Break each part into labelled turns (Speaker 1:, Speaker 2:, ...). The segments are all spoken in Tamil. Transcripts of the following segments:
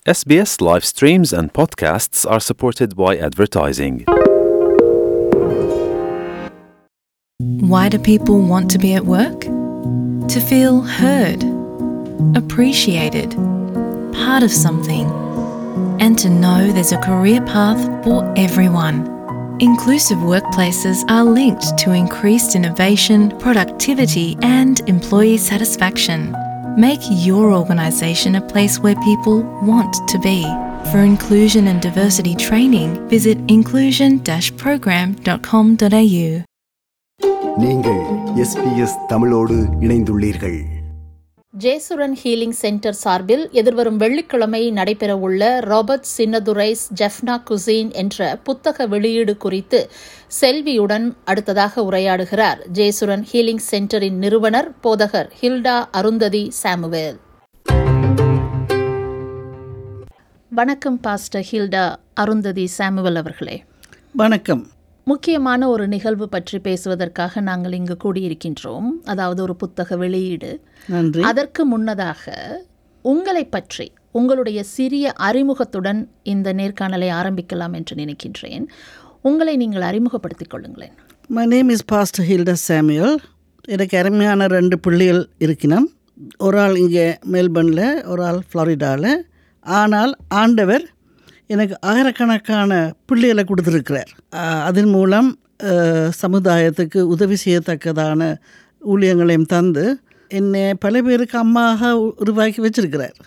Speaker 1: SBS live streams and podcasts are supported by advertising.
Speaker 2: Why do people want to be at work? To feel heard, appreciated, part of something, and to know there's a career path for everyone. Inclusive workplaces are linked to increased innovation, productivity, and employee satisfaction. Make your organisation a place where people want to be. For inclusion and diversity training, visit inclusion-program.com.au.
Speaker 3: நீங்கள் எஸ்பிஎஸ் தமிழோடு இணைந்துள்ளீர்கள்
Speaker 4: ஜேசுரன் ஹீலிங் சென்டர் சார்பில் எதிர்வரும் வெள்ளிக்கிழமை நடைபெறவுள்ள ராபர்ட் சின்னதுரைஸ் ஜெஃப்னா குசீன் என்ற புத்தக வெளியீடு குறித்து செல்வியுடன் அடுத்ததாக உரையாடுகிறார் ஜேசுரன் ஹீலிங் சென்டரின் நிறுவனர் போதகர் ஹில்டா அருந்ததி சாமுவேல் வணக்கம் பாஸ்டர் ஹில்டா அருந்ததி சாமுவேல் அவர்களே
Speaker 5: வணக்கம்
Speaker 4: முக்கியமான ஒரு நிகழ்வு பற்றி பேசுவதற்காக நாங்கள் இங்கு கூடியிருக்கின்றோம் அதாவது ஒரு புத்தக வெளியீடு
Speaker 5: நன்றி
Speaker 4: அதற்கு முன்னதாக உங்களை பற்றி உங்களுடைய சிறிய அறிமுகத்துடன் இந்த நேர்காணலை ஆரம்பிக்கலாம் என்று நினைக்கின்றேன் உங்களை நீங்கள் அறிமுகப்படுத்திக் கொள்ளுங்களேன்
Speaker 5: my name is pastor Hilda Samuel எனக்கு அருமையான ரெண்டு பிள்ளைகள் இருக்கினோம் ஒரு ஆள் இங்கே மெல்பர்னில் ஒரு ஆள் ஃப்ளாரிடாவில் ஆனால் ஆண்டவர் எனக்கு ஆயிரக்கணக்கான பிள்ளைகளை கொடுத்துருக்கிறார் ஆஹ் அதன் மூலம் ஆஹ் சமுதாயத்துக்கு உதவி செய்யத்தக்கதான ஊழியங்களையும் தந்து என்னை பல பேருக்கு அம்மாக உ- உருவாக்கி வச்சிருக்கிறார்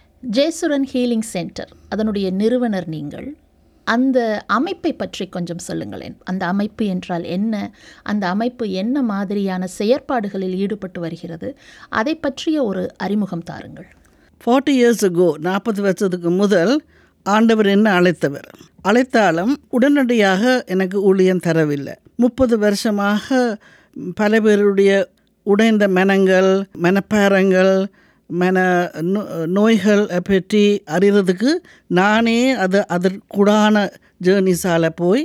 Speaker 4: ஜேசுரன் ஹீலிங் சென்டர் அதனுடைய நிறுவனர் நீங்கள் அந்த அமைப்பை பற்றி கொஞ்சம் சொல்லுங்களேன் அந்த அமைப்பு என்றால் என்ன அந்த அமைப்பு என்ன மாதிரியான செயற்பாடுகளில் ஈடுபட்டு வருகிறது அதை பற்றிய ஒரு அறிமுகம் தாருங்கள்
Speaker 5: ஃபார்ட்டி இயர்ஸ் ago நாற்பது வருஷத்துக்கு முதல் ஆண்டவர் என்ன அழைத்தவர் அழைத்தாலும் உடனடியாக எனக்கு ஊழியம் தரவில்லை முப்பது வருஷமாக பல பேருடைய உடைந்த மனங்கள் மனப்பாரங்கள் மன நோ- நோய்கள் பற்றி அறிகிறதுக்கு நானே அது அதற்குடான ஜேர்னிஸால் போய்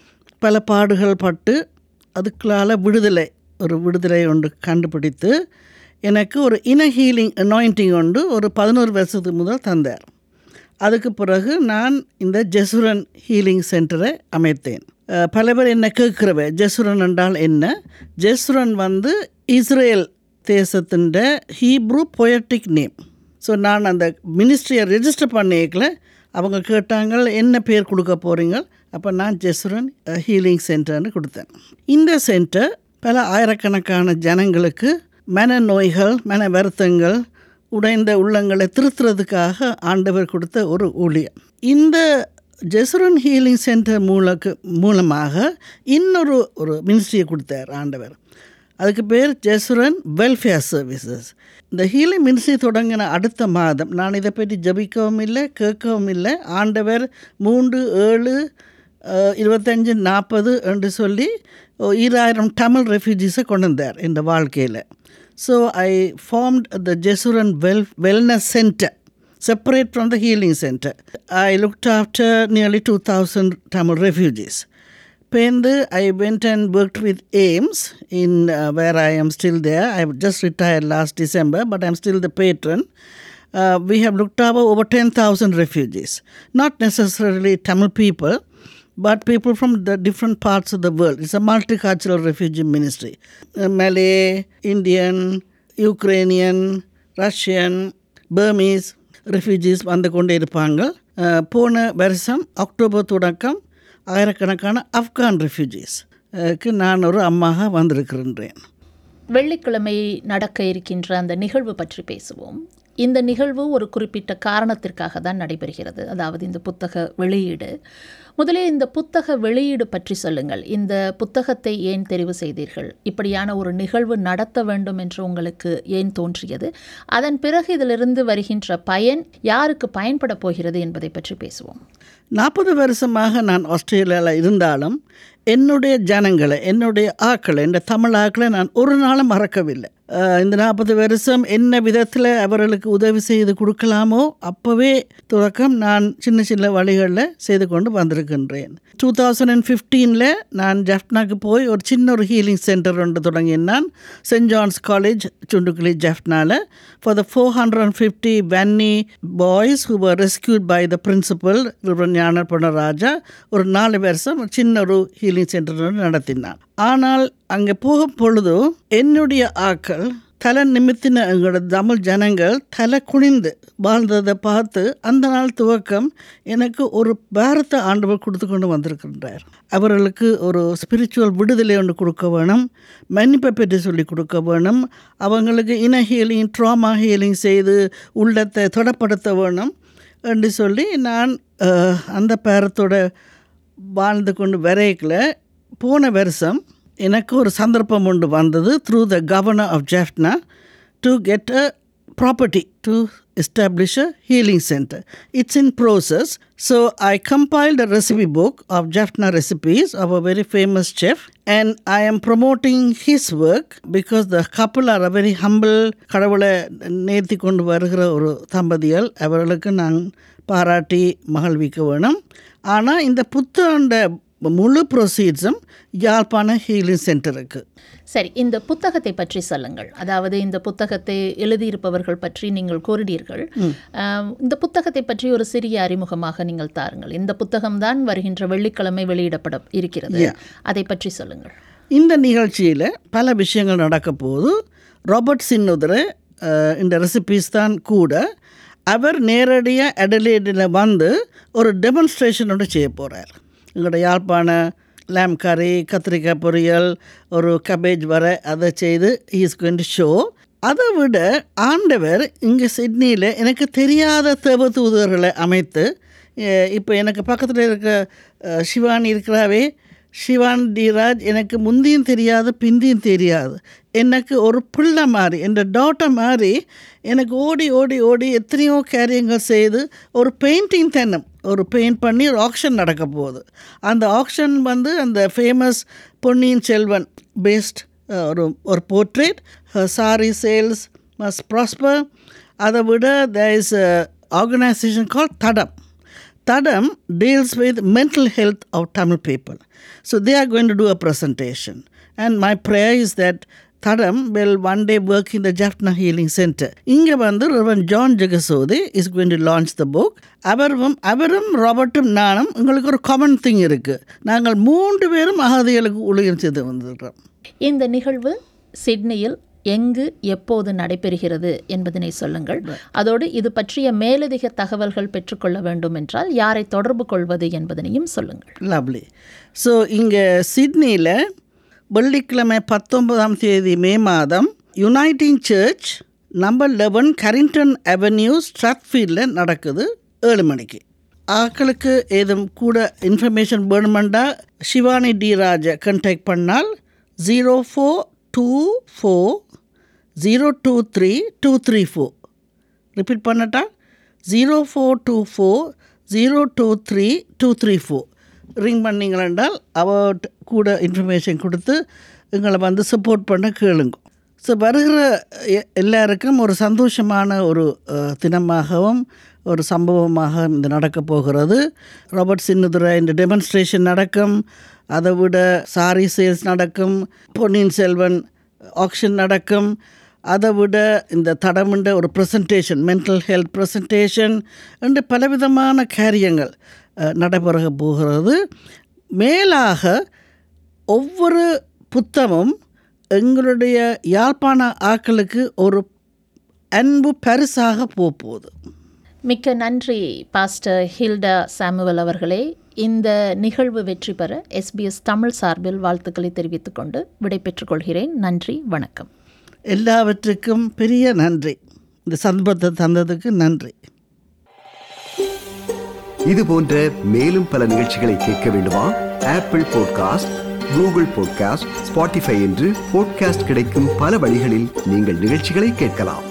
Speaker 5: பல பாடுகள் பட்டு அதுக்குள்ளால விடுதலை ஒரு விடுதலை ஒன்று கண்டுபிடித்து எனக்கு ஒரு இன ஹீலிங் அனாயிண்டிங் ஒன்று ஒரு பதினோரு வருஷத்துக்கு முதல் தந்தார் அதுக்கு பிறகு நான் இந்த ஜெசுரன் ஹீலிங் சென்டரை அமைத்தேன் அஹ், பல பேர் என்ன கேட்குறவ ஜெசுரன் என்றால் என்ன ஜெசுரன் வந்து இஸ்ரேல் தேசத்தின் ஹீப்ரூ பொயட்டிக் நேம் ஸோ நான் அந்த மினிஸ்ட்ரியை ரெஜிஸ்டர் பண்ணிக்கல அவங்க கேட்டாங்க என்ன பேர் கொடுக்க போகிறீங்க அப்போ நான் ஜெசுரன் ஹீலிங் சென்டர்னு கொடுத்தேன் இந்த சென்டர் பல ஆயிரக்கணக்கான ஜனங்களுக்கு மன நோய்கள் மன வருத்தங்கள் உடைந்த உள்ளங்களை திருத்துறதுக்காக ஆண்டவர் கொடுத்த ஒரு ஊழியம் இந்த ஜெசுரன் ஹீலிங் சென்டர் மூலக்கு மூலமாக இன்னொரு ஒரு மினிஸ்ட்ரியை கொடுத்தார் ஆண்டவர் அதுக்கு பேர் ஜெசுரன் வெல்ஃபேர் சர்வீசஸ் இந்த ஹீலிங் மினிஸ்ட்ரி தொடங்கின அடுத்த மாதம் நான் இதை பற்றி ஜபிக்கவும் இல்லை கேட்கவும் இல்லை ஆண்டவர் மூன்று ஏழு அஹ், இருபத்தஞ்சு நாற்பது என்று சொல்லி ஓ, ஈராயிரம் தமிழ் ரெஃப்யூஜிஸை கொண்டு வந்தார் இந்த வாழ்க்கையில் so I formed the Jeshurun well wellness centre separate from the healing center. I looked after nearly 2,000 Tamil refugees. Pendu, I went and worked with AIMS in uh, where I am still there. I just retired last December, but I'm still the patron. Uh, we have looked over over 10,000 refugees, not necessarily Tamil people, but people from the different parts of the world. It's a multicultural refugee ministry. Uh, Malay, Indian, Ukrainian, Russian, Burmese refugees வந்து கொண்டே இருப்பாங்க அஹ், போன வருஷம் அக்டோபர் தொடக்கம் ஆயிரக்கணக்கான ஆப்கான் ரெஃப்யூஜிஸ் க்கு நான் ஒரு அம்மாக வந்திருக்கின்றேன்
Speaker 4: வெள்ளிக்கிழமை நடக்க இருக்கின்ற அந்த நிகழ்வு பற்றி பேசுவோம் இந்த நிகழ்வு ஒரு குறிப்பிட்ட காரணத்திற்காக தான் நடைபெறுகிறது அதாவது இந்த புத்தக வெளியீடு முதலில் இந்த புத்தக வெளியீடு பற்றி சொல்லுங்கள் இந்த புத்தகத்தை ஏன் தெரிவு செய்தீர்கள் இப்படியான ஒரு நிகழ்வு நடத்த வேண்டும் என்று உங்களுக்கு ஏன் தோன்றியது அதன் பிறகு இதிலிருந்து வருகின்ற பயன் யாருக்கு பயன்பட போகிறது என்பதை பற்றி பேசுவோம்
Speaker 5: நாற்பது வருஷமாக நான் ஆஸ்திரேலியாவில் இருந்தாலும் என்னுடைய ஜனங்களை என்னுடைய ஆக்களை இந்த தமிழ் ஆக்களை நான் ஒரு நாளும் மறக்கவில்லை அஹ், இந்த நாற்பது வருஷம் என்ன விதத்தில் அவர்களுக்கு உதவி செய்து கொடுக்கலாமோ அப்போவே துவக்கம் நான் சின்ன சின்ன வழிகளில் செய்து கொண்டு வந்திருக்கின்றேன் டூ தௌசண்ட் அண்ட் ஃபிஃப்டீனில் நான் ஜஃப்னாக்கு போய் ஒரு சின்ன ஒரு ஹீலிங் சென்டர் ஒன்று தொடங்கினான் சென்ட் ஜான்ஸ் காலேஜ் சுண்டுக்குழி ஜஃப்னால for the four hundred and fifty Vanni boys who were rescued by the principal Gnana Raja ஒரு நாலு வருஷம் ஒரு சின்ன ஒரு ஹீலிங் சென்டர் ஒன்று நடத்தினான் ஆனால் அங்கே போகும் பொழுது என்னுடைய ஆக்கள் தலை நிமித்தின எங்களோட தமிழ் ஜனங்கள் தலை குனிந்து வாழ்ந்ததை பார்த்து அந்த நாள் துவக்கம் எனக்கு ஒரு பாரத்தை ஆண்டவர் கொடுத்து கொண்டு வந்திருக்கின்றார் அவர்களுக்கு ஒரு ஸ்பிரிச்சுவல் விடுதலை ஒன்று கொடுக்க வேணும் மன்னிப்பை பற்றி சொல்லி கொடுக்க வேணும் அவங்களுக்கு இன ஹீலிங் ட்ராமா ஹீலிங் செய்து உள்ளத்தை தொடப்படுத்த வேணும் என்று சொல்லி நான் அஹ், அந்த பேரத்தோட வாழ்ந்து கொண்டு வரைக்கல போன வருஷம் எனக்கு ஒரு சந்தர்ப்பம் ஒன்று வந்தது through the governor of Jaffna to get a property to establish a healing center. It's in process. So I compiled a recipe book of Jaffna recipes of a very famous chef and I am promoting his work because the couple are a very humble கடவுளை நேர்த்தி கொண்டு வருகிற ஒரு தம்பதிகள் அவர்களுக்கு நான் பாராட்டி மகிழ்விக்க வேணும் ஆனால் இந்த புத்தாண்ட முழு ப்ரொசீட்ஸும் யாழ்ப்பாண ஹீலிங் சென்டருக்கு
Speaker 4: சரி இந்த புத்தகத்தை பற்றி சொல்லுங்கள் அதாவது இந்த புத்தகத்தை எழுதியிருப்பவர்கள் பற்றி நீங்கள் கூறினீர்கள் ஆம், இந்த புத்தகத்தை பற்றி ஒரு சிறிய அறிமுகமாக நீங்கள் தாருங்கள் இந்த புத்தகம்தான் வருகின்ற வெள்ளிக்கிழமை வெளியிடப்பட இருக்கிறது அதை பற்றி சொல்லுங்கள்
Speaker 5: இந்த நிகழ்ச்சியில் பல விஷயங்கள் நடக்க போது ராபர்ட் சின்னுதர இந்த ரெசிபீஸ் தான் கூட அவர் நேரடியாக அடலேடில் வந்து ஒரு டெமான்ஸ்ட்ரேஷனோட செய்ய போகிறார் எங்களோட யாழ்ப்பாண லேம் கறி கத்திரிக்காய் பொரியல் ஒரு கபேஜ் வர அதை செய்து இஸ் going to ஷோ அதை விட ஆண்டவர் இங்கே சிட்னியில் எனக்கு தெரியாத தேவ தூதர்களை அமைத்து இப்போ எனக்கு பக்கத்தில் இருக்க அஹ், சிவானி இருக்கிறாவே சிவான் டிராஜ் எனக்கு முந்தியும் தெரியாது பிந்தியும் தெரியாது எனக்கு ஒரு பிள்ளை மாதிரி என் டாட்டர் மாதிரி எனக்கு ஓடி ஓடி ஓடி எத்தனையோ காரியங்கள் செய்து ஒரு பெயிண்டிங் தென்னம் ஒரு பெயிண்ட் பண்ணி ஒரு ஆக்ஷன் நடக்க போகுது அந்த ஆக்ஷன் வந்து அந்த ஃபேமஸ் பொன்னியின் செல்வன் பேஸ்ட் ஒரு ஒரு portrait sorry sales must prosper அதை விட த இஸ் ஆர்கனைசேஷன் கால் தடம் Tadam deals with mental health of Tamil people. So they are going to do a presentation. And my prayer is that Tadam will one day work in the Jaffna Healing Center. இங்கே வந்து Reverend John Jagasodi is going to launch the book. அவரும் அவரும் ராபர்ட்டும் நானும் எங்களுக்கு ஒரு காமன் திங் இருக்குது நாங்கள் மூன்று பேரும் அகதிகளுக்கு ஊழியம் செய்து வந்துடுறோம்
Speaker 4: இந்த நிகழ்வு சிட்னியில் எங்கு எப்போது நடைபெறுகிறது என்பதனை சொல்லுங்கள் அதோடு இது பற்றிய மேலதிக தகவல்கள் பெற்றுக்கொள்ள வேண்டும் என்றால் யாரை தொடர்பு கொள்வது என்பதனையும் சொல்லுங்கள்
Speaker 5: லவ்லி ஸோ இங்கே சிட்னியில் வெள்ளிக்கிழமை பத்தொன்பதாம் தேதி மே மாதம் Uniting Church number eleven Carrington Avenue ஸ்ட்ராத்ஃபீல்டில் நடக்குது ஏழு மணிக்கு ஆக்களுக்கு ஏதும் கூட இன்ஃபர்மேஷன் வேணுமெண்டா சிவானி டி ராஜை கண்டாக்ட் பண்ணால் zero four two four zero two three two three four repeat பண்ணட்டா zero four two four zero two three two three four ring பண்ணீங்களென்றால் அவர்கிட்ட கூட இன்ஃபர்மேஷன் கொடுத்து எங்களை வந்து சப்போர்ட் பண்ண கேளுங்க ஸோ வருகிற எ- எல்லாருக்கும் ஒரு சந்தோஷமான ஒரு அஹ், தினமாகவும் ஒரு சம்பவமாக இந்த நடக்க போகிறது ராபர்ட் சின்னதுரை இந்த டெமான்ஸ்ட்ரேஷன் நடக்கும் அதை விட சாரி சேல்ஸ் நடக்கும் பொன்னியின் செல்வன் ஆக்ஷன் நடக்கும் அதை விட இந்த தடமுண்ட ஒரு ப்ரெசன்டேஷன் மென்டல் ஹெல்த் ப்ரெசன்டேஷன் என்று பலவிதமான காரியங்கள் அஹ், நடைபெற போகிறது மேலாக ஒவ்வொரு புத்தமும் எங்களுடைய யாழ்ப்பாண ஆக்களுக்கு ஒரு அன்பு பரிசாக போக போகுது
Speaker 4: மிக்க நன்றி பாஸ்டர் ஹில்டா சாமுவல் அவர்களே இந்த நிகழ்வு வெற்றி பெற எஸ்பிஎஸ் தமிழ் சார்பில் வாழ்த்துக்களை தெரிவித்துக் கொண்டு விடைபெற்றுக் கொள்கிறேன் நன்றி வணக்கம்
Speaker 5: எல்லாவற்றுக்கும் பெரிய நன்றி இந்த சந்தர்ப்பத்தை தந்ததுக்கு நன்றி
Speaker 3: இது போன்ற மேலும் பல நிகழ்ச்சிகளை கேட்க வேண்டுமா Apple podcast Google podcast Spotify என்று பாட்காஸ்ட் கிடைக்கும் பல வழிகளில் நீங்கள் நிகழ்ச்சிகளை கேட்கலாம்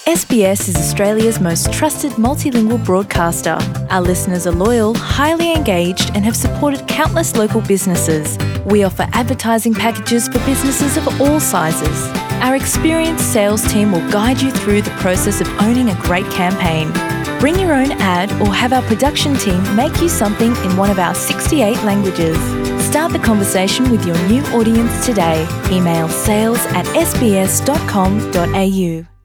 Speaker 2: SBS is Australia's most trusted multilingual broadcaster. Our listeners are loyal, highly engaged, and have supported countless local businesses. We offer advertising packages for businesses of all sizes. Our experienced sales team will guide you through the process of owning a great campaign. Bring your own ad or have our production team make you something in one of our 68 languages. Start the conversation with your new audience today. Email sales at sbs.com.au.